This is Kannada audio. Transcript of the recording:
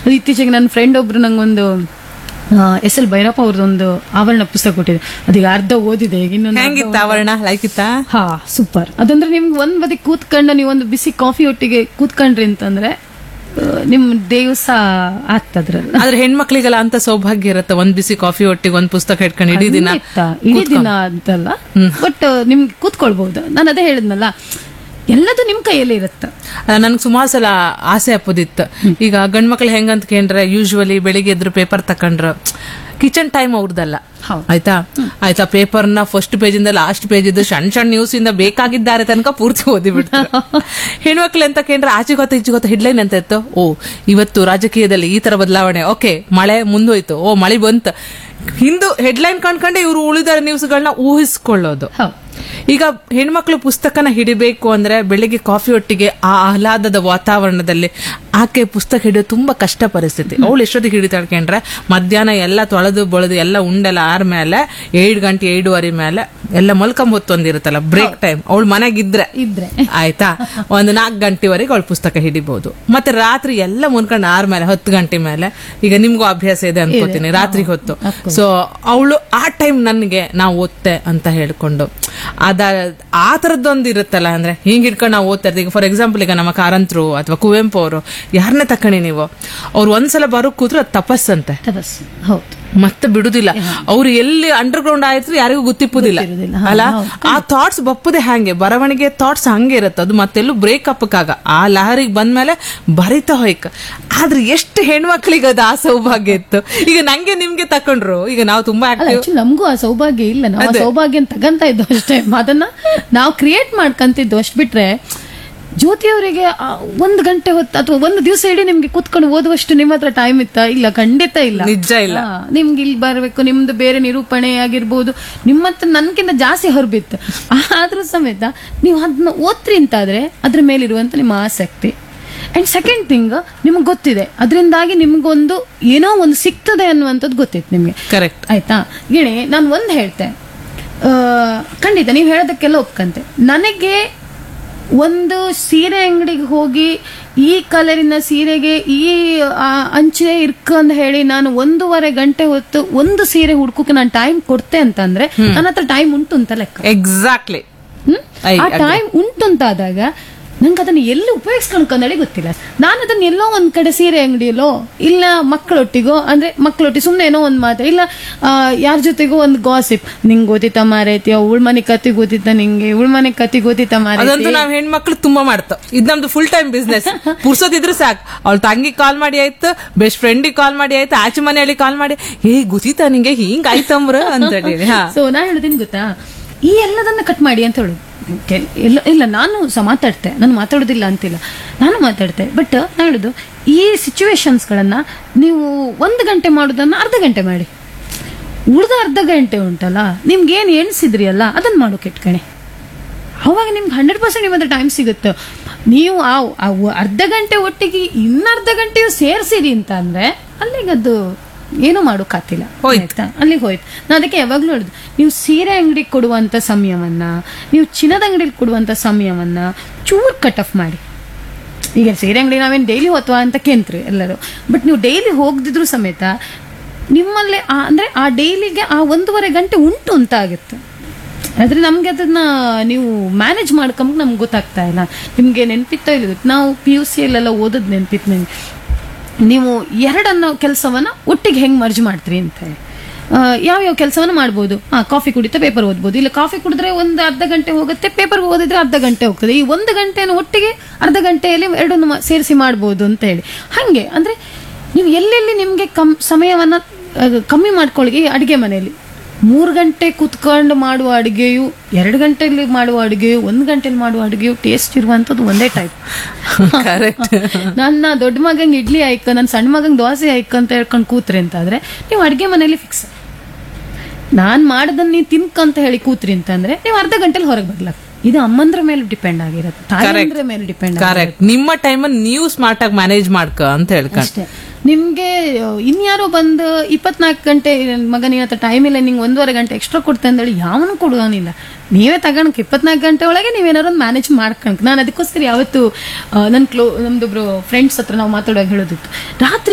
ಅದು ಇತ್ತೀಚೆಗೆ ನನ್ನ ಫ್ರೆಂಡ್ ಒಬ್ರು ನಂಗೊಂದು ಎಸ್ ಎಲ್ ಭೈರಪ್ಪ ಅವ್ರದ್ದೊಂದು ಆವರಣ ಪುಸ್ತಕ ಕೊಟ್ಟಿದೆ ಅದೀಗ ಅರ್ಧ ಓದಿದೆ ಈಗ ಇನ್ನೊಂದು ಅರ್ಧ ಹೆಂಗಿತ್ತ ಆವರಣ ಲೈಕ್ ಇತ್ತಾ ಹಾ ಸೂಪರ್ ಅದಂದ್ರೆ ನಿಮ್ಗೆ ಒಂದ್ ಬದಿ ಕೂತ್ಕೊಂಡು ನೀವು ಒಂದು ಬಿಸಿ ಕಾಫಿ ಒಟ್ಟಿಗೆ ಕೂತ್ಕೊಂಡ್ರಿ ಅಂತಂದ್ರೆ ಆ, ನಿಮ್ ದಿವಸ ಆಗ್ತದ್ರಲ್ಲ ಆದ್ರೆ ಹೆಣ್ಮಕ್ಳಿಗೆಲ್ಲ ಅಂತ ಸೌಭಾಗ್ಯ ಇರುತ್ತೆ ಒಂದ್ ಬಿಸಿ ಕಾಫಿ ಒಟ್ಟಿಗೆ ಒಂದ್ ಪುಸ್ತಕ ಇಟ್ಕೊಂಡು ಇಡೀ ದಿನ ಖಂಡಿತ. ಇಡೀ ದಿನ ಅಂತಲ್ಲ ಬಟ್ ನಿಮ್ಗೆ ಕೂತ್ಕೊಳ್ಬಹುದು ನಾನು ಅದೇ ಹೇಳಿದ್ನಲ್ಲ ಎಲ್ಲದು ನಿಮ್ ಕೈಯಲ್ಲಿ ಇರುತ್ತೆ ನನ್ಗೆ ಸುಮಾರು ಸಲ ಆಸೆ ಅಪ್ಪದಿತ್ತು ಈಗ ಗಂಡ್ಮಕ್ಳು ಹೆಂಗಂತ ಕೇಂದ್ರ ಯೂಶುವಲಿ ಬೆಳಿಗ್ಗೆ ಎದ್ರು ಪೇಪರ್ ತಕೊಂಡ್ರ ಕಿಚನ್ ಟೈಮ್ ಅವ್ರದಲ್ಲ ಹೌದು. ಆಯ್ತಾ ಆಯ್ತಾ ಪೇಪರ್ನ ಫಸ್ಟ್ ಪೇಜ್ ಇಂದ ಲಾಸ್ಟ್ ಪೇಜ್ ಇದ್ದು ಸಣ್ಣ ಸಣ್ಣ ನ್ಯೂಸ್ ಇಂದ ಬೇಕಾಗಿದ್ದಾರೆ ತನಕ ಪೂರ್ತಿ ಓದಿ ಬಿಡ್ತಾರೆ ಹೆಣ್ಮಕ್ಳು ಅಂತ ಕೇಂದ್ರ ಆಚೆ ಗೊತ್ತ ಈಚೆ ಗೊತ್ತ ಹೆಡ್ಲೈನ್ ಅಂತ ಇತ್ತು ಓ ಇವತ್ತು ರಾಜಕೀಯದಲ್ಲಿ ಈ ತರ ಬದಲಾವಣೆ ಓಕೆ ಮಳೆ ಮುಂದೋಯ್ತು ಓ ಮಳೆ ಬಂತು ಹಿಂದೂ ಹೆಡ್ಲೈನ್ ಕಂಡ್ಕೊಂಡೆ ಇವರು ಉಳಿದ ನ್ಯೂಸ್ಗಳನ್ನ ಊಹಿಸ್ಕೊಳ್ಳೋದು ಹೌದು ಈಗ ಹೆಣ್ಮಕ್ಳು ಪುಸ್ತಕನ ಹಿಡಿಬೇಕು ಅಂದ್ರೆ ಬೆಳಿಗ್ಗೆ ಕಾಫಿ ಒಟ್ಟಿಗೆ ಆ ಆಹ್ಲಾದದ ವಾತಾವರಣದಲ್ಲಿ ಆಕೆ ಪುಸ್ತಕ ಹಿಡಿಯೋದು ತುಂಬಾ ಕಷ್ಟ ಪರಿಸ್ಥಿತಿ ಅವಳು ಎಷ್ಟೊತ್ತಿಗೆ ಹಿಡಿತಾಳೆ ಕೇಂದ್ರ ಮಧ್ಯಾಹ್ನ ಎಲ್ಲ ತೊಳೆದು ಬಳೆದು ಎಲ್ಲ ಉಂಡೆಲ್ಲ ಆರ್ಮೇಲೆ ಏಳು ಗಂಟೆ ಏಳುವರೆ ಮೇಲೆ ಎಲ್ಲ ಮಲ್ಕೊಂಡ್ ಹೊತ್ತೊಂದಿರುತ್ತಲ್ಲ ಬ್ರೇಕ್ ಟೈಮ್ ಅವಳು ಮನೆಗಿದ್ರೆ ಇದ್ರೆ ಆಯ್ತಾ ಒಂದು ನಾಲ್ಕು ಗಂಟೆವರೆಗೆ ಅವಳು ಪುಸ್ತಕ ಹಿಡಿಬಹುದು ಮತ್ತೆ ರಾತ್ರಿ ಎಲ್ಲ ಮುನ್ಕೊಂಡು ಆರ್ಮೇಲೆ ಹತ್ತು ಗಂಟೆ ಮೇಲೆ ಈಗ ನಿಮ್ಗೂ ಅಭ್ಯಾಸ ಇದೆ ಅನ್ಕೋತೀನಿ ರಾತ್ರಿ ಹೊತ್ತು ಸೊ ಅವಳು ಆ ಟೈಮ್ ನನಗೆ ನಾವು ಓದ್ತೆ ಅಂತ ಹೇಳ್ಕೊಂಡು ಅದ ಆ ತರದ್ದೊಂದು ಇರುತ್ತಲ್ಲ ಅಂದ್ರೆ ಹಿಂಗ್ ಹಿಡ್ಕೊಂಡು ನಾವು ಓದ್ತಾ ಇರ್ತೀವಿ ಫಾರ್ ಎಕ್ಸಾಂಪಲ್ ಈಗ ನಮ್ಮ ಕಾರಂತರು ಅಥವಾ ಕುವೆಂಪು ಅವರು ಯಾರನ್ನೇ ತಕೊಳ್ಳಿ ನೀವು ಅವ್ರು ಒಂದ್ಸಲ ಬರೋ ಕೂತ್ರೆ ಅದು ತಪಸ್ಸಂತೆ ತಪಸ್ಸು ಹೌದು ಮತ್ತೆ ಬಿಡುದಿಲ್ಲ ಅವ್ರು ಎಲ್ಲಿ ಅಂಡರ್ ಗ್ರೌಂಡ್ ಆಯ್ತು ಯಾರಿಗೂ ಗೊತ್ತಿಪ್ಪುದಿಲ್ಲ ಗೊತ್ತಿರುದಿಲ್ಲ. ಹಾ, ಅಲ್ಲ ಹೌದು. ಆ ಥಾಟ್ಸ್ ಬಪ್ಪದೆ ಹಂಗೆ ಬರವಣಿಗೆ ಥಾಟ್ಸ್ ಹಂಗೆ ಇರುತ್ತೆ ಅದು ಮತ್ತೆಲ್ಲೂ ಬ್ರೇಕಪ್ ಕಾಗ ಆ ಲಹರಿಗೆ ಬಂದ್ಮೇಲೆ ಬರಿತಾ ಹೋಯ್ಕ ಆದ್ರೆ ಎಷ್ಟು ಹೆಣ್ಮಕ್ಳಿಗೆ ಅದು ಆ ಸೌಭಾಗ್ಯ ಇತ್ತು ಈಗ ನಂಗೆ ನಿಮ್ಗೆ ತಕೊಂಡ್ರು ಈಗ ನಾವು ತುಂಬಾ ಅಲ್ಲ ಆಕ್ಟಿವ್ ಆಕ್ಚುಲಿ ನಮಗೂ ಆ ಸೌಭಾಗ್ಯ ಇಲ್ಲ ನಾವು ಆ ಸೌಭಾಗ್ಯ ತಗಂತ ಇದ್ದು ಅಷ್ಟೇ ಅದನ್ನ ನಾವು ಕ್ರಿಯೇಟ್ ಮಾಡ್ಕಂತಿದ್ದು ಅಷ್ಟ್ ಬಿಟ್ರೆ ಜ್ಯೋತಿ ಅವರಿಗೆ ಒಂದು ಗಂಟೆ ಹೊತ್ತು ಅಥವಾ ಒಂದು ದಿವಸ ಇಡೀ ನಿಮ್ಗೆ ಕೂತ್ಕೊಂಡು ಓದುವಷ್ಟು ನಿಮ್ಮ ಹತ್ರ ಟೈಮ್ ಇತ್ತ ಇಲ್ಲ ಖಂಡಿತ ಇಲ್ಲ ನಿಜ ಇಲ್ಲ. ಹಾ, ನಿಮ್ಗೆ ಇಲ್ಲಿ ಬರಬೇಕು ನಿಮ್ದು ಬೇರೆ ನಿರೂಪಣೆ ಆಗಿರ್ಬೋದು ನಿಮ್ಮ ಹತ್ರ ನನ್ಕಿಂತ ಜಾಸ್ತಿ ಹೊರಬಿತ್ತು ಆದ್ರೂ ಸಮೇತ ನೀವು ಅದನ್ನ ಓದ್ರಿ ಅಂತಾದ್ರೆ ಅದ್ರ ಮೇಲಿರುವಂತ ನಿಮ್ಮ ಆಸಕ್ತಿ ಅಂಡ್ ಸೆಕೆಂಡ್ ಥಿಂಗ್ ನಿಮ್ಗೆ ಗೊತ್ತಿದೆ ಅದರಿಂದಾಗಿ ನಿಮ್ಗೊಂದು ಏನೋ ಒಂದು ಸಿಗ್ತದೆ ಅನ್ನುವಂಥದ್ದು ಗೊತ್ತಿತ್ತು ನಿಮ್ಗೆ ಕರೆಕ್ಟ್ ಆಯ್ತಾ ಗಿಣಿ ನಾನು ಒಂದು ಹೇಳ್ತೆ ಆ, ಖಂಡಿತ ನೀವು ಹೇಳೋದಕ್ಕೆಲ್ಲ ಒಪ್ಕಂತೆ ನನಗೆ ಒಂದು ಸೀರೆ ಅಂಗಡಿಗೆ ಹೋಗಿ ಈ ಕಲರಿನ ಸೀರೆಗೆ ಈ ಆ, ಅಂಚೆ ಇರ್ಕಂದ್ ಹೇಳಿ ನಾನು ಒಂದೂವರೆ ಗಂಟೆ ಹೊತ್ತು ಒಂದು ಸೀರೆ ಹುಡ್ಕೋಕೆ ನಾನು ಟೈಮ್ ಕೊಡ್ತೆ ಅಂತಂದ್ರೆ ನನ್ನ ಹತ್ರ ಟೈಮ್ ಉಂಟು ಅಂತ ಲೆಕ್ಕ exactly hmm? I uh agree. Time ಉಂಟು ಅಂತಾದಾಗ ನಂಗೆ ಅದನ್ನ ಎಲ್ಲಿ ಉಪಯೋಗಿಸ್ಕೊಂಡ್ಕೊಂಡಳಿ ಗೊತ್ತಿಲ್ಲ ನಾನು ಅದನ್ನ ಎಲ್ಲೋ ಒಂದ್ ಕಡೆ ಸೀರೆ ಅಂಗಡಿಯಲ್ಲೋ ಇಲ್ಲ ಮಕ್ಕಳೊಟ್ಟಿಗೋ ಅಂದ್ರೆ ಮಕ್ಕಳೊಟ್ಟಿಗೆ ಸುಮ್ಮನೆ ಏನೋ ಒಂದ್ ಮಾತು ಇಲ್ಲ ಯಾರ ಜೊತೆಗೋ ಒಂದು ಗಾಸಿಪ್ ನಿಂಗೆ ಗೊತ್ತಿತ್ತ ಮಾರೈತಿ ಅವಳ ಮನೆ ಕತಿ ಗೊತ್ತಿತ್ತ ನಿಂಗೆ ಇವಳ ಮನೆ ಕತಿ ಗೊತ್ತಿತ್ತ ಅದಂತೂ ಮಾರೈತಿ ನಾವ್ ಹೆಣ್ಮಕ್ಳು ತುಂಬಾ ಮಾಡ್ತಾವ್ ಇದ್ ನಮ್ದು ಫುಲ್ ಟೈಮ್ ಬಿಸ್ನೆಸ್ ಪುರ್ಸೋದಿದ್ರೆ ಸಾಕು ಅವಳ ತಂಗಿ ಕಾಲ್ ಮಾಡಿ ಆಯ್ತು ಬೆಸ್ಟ್ ಫ್ರೆಂಡಿಗೆ ಕಾಲ್ ಮಾಡಿ ಆಯ್ತು ಆಚೆ ಮನೆಯಲ್ಲಿ ಕಾಲ್ ಮಾಡಿ ಹೇ ಗುಜಿತಾ ನಿಂಗೆ ಹಿಂಗ್ ಆಯ್ತಮ್ರ ಅಂತ ಹೇಳಿ ಹಾ ಸೊ ನಾ ಹೇಳೋದೇನು ಗೊತ್ತಾ ಈ ಎಲ್ಲದನ್ನ ಕಟ್ ಮಾಡಿ ಅಂತ ಹೇಳುದು ಕೆಲ್- ಇಲ್ಲ ಇಲ್ಲ ನಾನು ಸಹ ಮಾತಾಡ್ತೆ ನಾನು ಮಾತಾಡೋದಿಲ್ಲ ಅಂತಿಲ್ಲ ನಾನು ಮಾತಾಡ್ತೆ ಬಟ್ ನಾ ಹೇಳುದು ಈ ಸಿಚುವೇಶನ್ಸ್ಗಳನ್ನ ನೀವು ಒಂದು ಗಂಟೆ ಮಾಡೋದನ್ನ ಅರ್ಧ ಗಂಟೆ ಮಾಡಿ ಉಳಿದ ಅರ್ಧ ಗಂಟೆ ಉಂಟಲ್ಲ ನಿಮ್ಗೆ ಏನು ಎಣಿಸಿದ್ರಿ ಅಲ್ಲ ಅದನ್ನ ಮಾಡೋಕೆ ಇಟ್ಕಣೆ ಅವಾಗ ನಿಮ್ಗೆ ಹಂಡ್ರೆಡ್ ಪರ್ಸೆಂಟ್ ನಿಮ್ಮ ಟೈಮ್ ಸಿಗುತ್ತೆ ನೀವು ಆ ಆ ಒ- ಅರ್ಧ ಗಂಟೆ ಒಟ್ಟಿಗೆ ಇನ್ನರ್ಧ ಗಂಟೆಯು ಸೇರಿಸಿರಿ ಅಂತ ಅಂದ್ರೆ ಅಲ್ಲಿಗೆ ಅದು ಏನೂ ಮಾಡೋಕ್ಕಾಗ್ತಿಲ್ಲ ಹೋಯ್ತು. ಆಯ್ತಾ ಅಲ್ಲಿಗೆ ಹೋಯ್ತು ನಾನು ಅದಕ್ಕೆ ಯಾವಾಗಲೂ ಹೇಳುದು ನೀವು ಸೀರೆ ಅಂಗಡಿಗೆ ಕೊಡುವಂತ ಸಮಯವನ್ನ ನೀವು ಚಿನ್ನದ ಅಂಗಡಿಲಿ ಕೊಡುವಂತ ಸಮಯವನ್ನ ಚೂರ್ ಕಟ್ ಆಫ್ ಮಾಡಿ ಈಗ ಸೀರೆ ಅಂಗಡಿ ನಾವೇನು ಡೈಲಿ ಹೋತ್ವಾ ಅಂತ ಕೇಂತ್ರಿ ಎಲ್ಲರೂ ಬಟ್ ನೀವು ಡೈಲಿ ಹೋಗದಿದ್ರು ಸಮೇತ ನಿಮ್ಮಲ್ಲಿ ಆ- ಅಂದ್ರೆ ಆ ಡೈಲಿಗೆ ಆ ಒಂದೂವರೆ ಗಂಟೆ ಉಂಟು ಅಂತ ಆಗುತ್ತೆ ಆದ್ರೆ ನಮ್ಗೆ ಅದನ್ನ ನೀವು ಮ್ಯಾನೇಜ್ ಮಾಡ್ಕೊಂಬ ನಮ್ಗೆ ಗೊತ್ತಾಗ್ತಾ ಇಲ್ಲ ನಿಮ್ಗೆ ನೆನ್ಪಿತ್ತ ಇಲ್ಲ ನಾವು ಪಿ ಯು ಸಿ ಅಲ್ಲೆಲ್ಲ ಓದದ್ ನೆನ್ಪಿತ್ತು ನನಗೆ ನೀವು ಎರಡನ್ನೋ ಕೆಲಸವನ್ನ ಒಟ್ಟಿಗೆ ಹೆಂಗ್ ಮರ್ಜ್ ಮಾಡ್ತೀರಿ ಅಂತ ಆ, ಯಾವ್ಯಾವ ಕೆಲಸವನ್ನ ಮಾಡ್ಬೋದು ಹಾ ಕಾಫಿ ಕುಡಿತಾ ಪೇಪರ್ ಓದ್ಬೋದು ಇಲ್ಲ ಕಾಫಿ ಕುಡಿದ್ರೆ ಒಂದು ಅರ್ಧ ಗಂಟೆ ಹೋಗುತ್ತೆ ಪೇಪರ್ ಓದಿದ್ರೆ ಅರ್ಧ ಗಂಟೆ ಹೋಗ್ತದೆ ಈ ಒಂದು ಗಂಟೆಯನ್ನು ಒಟ್ಟಿಗೆ ಅರ್ಧ ಗಂಟೆಯಲ್ಲಿ ಎರಡನ್ನು ಮ- ಸೇರಿಸಿ ಮಾಡ್ಬೋದು ಅಂತ ಹೇಳಿ ಹಾಗೆ ಅಂದ್ರೆ ನೀವು ಎಲ್ಲೆಲ್ಲಿ ನಿಮ್ಗೆ ಕಮ್ ಸಮಯವನ್ನ ಆ, ಕಮ್ಮಿ ಮಾಡ್ಕೊಳ್ಳಿ ಅಡಿಗೆ ಮನೆಯಲ್ಲಿ ಮೂರು ಗಂಟೆ ಕುತ್ಕೊಂಡು ಮಾಡುವ ಅಡುಗೆಯು ಎರಡು ಗಂಟೆಯಲ್ಲಿ ಮಾಡುವ ಅಡುಗೆಯು ಒಂದು ಗಂಟೆಲಿ ಮಾಡುವ ಅಡುಗೆಯು ಟೇಸ್ಟ್ ಇರುವಂಥದ್ದು ಒಂದೇ ಟೈಪ್ ಕರೆಕ್ಟ್ ನನ್ನ ದೊಡ್ಡ ಮಗಂಗೆ ಇಡ್ಲಿ ಆಯ್ಕ ನನ್ನ ಸಣ್ಣ ಮಗಂಗೆ ದೋಸೆ ಆಯ್ಕ ಅಂತ ಹೇಳ್ಕೊಂಡು ಕೂತ್ರಿ ಅಂತಾದ್ರೆ ನೀವು ಅಡುಗೆ ಮನೇಲಿ ಫಿಕ್ಸ್ ನಾನ್ ಮಾಡದನ್ನ ನೀವು ತಿನ್ಕಂತ ಹೇಳಿ ಕೂತ್ರಿ ಅಂತಂದ್ರೆ ನೀವು ಅರ್ಧ ಗಂಟೆಲಿ ಹೊರಗೆ ಬರ್ಲಾಕ ಇದು ಅಮ್ಮಂದ್ರ ಮೇಲೆ ಡಿಪೆಂಡ್ ಆಗಿರುತ್ತೆ ತಾಯಂದ್ರ ಮೇಲೆ ಡಿಪೆಂಡ್ ಕರೆಕ್ಟ್ ನಿಮ್ಮ ಟೈಮ್ ನೀವು ಸ್ಮಾರ್ಟ್ ಆಗಿ ಮ್ಯಾನೇಜ್ ಮಾಡ್ಕ ಅಂತ ಹೇಳ್ಕೊಂಡು ಅಷ್ಟೇ ನಿಮ್ಗೆ ಅಹ್, ಇನ್ಯಾರೋ ಬಂದು ಇಪ್ಪತ್ನಾಲ್ಕು ಗಂಟೆ ನನ್ ಮಗ ನಿನ್ನ ಹತ್ರ ಟೈಮ್ ಇಲ್ಲ ನಿಂಗೆ ಒಂದೂವರೆ ಗಂಟೆ ಎಕ್ಸ್ಟ್ರಾ ಕೊಡ್ತೆ ಅಂದೇಳಿ ಯಾವನು ಕೊಡುವನಿಲ್ಲ ನೀವೇ ತಗೊಂಡ್ ಇಪ್ಪತ್ನಾಲ್ಕು ಗಂಟೆ ಒಳಗೆ ನೀವೇನಾರು ಒಂದು ಮ್ಯಾನೇಜ್ ಮಾಡ್ಕೊಂಡ್ ನಾನು ಅದಕ್ಕೋಸ್ಕರ ಯಾವತ್ತು ನನ್ನ ಕ್ಲೋ ನಮ್ದೊಬ್ರು ಫ್ರೆಂಡ್ಸ್ ಹತ್ರ ನಾವು ಮಾತಾಡುವಾಗ ಹೇಳೋದಿತ್ತು ರಾತ್ರಿ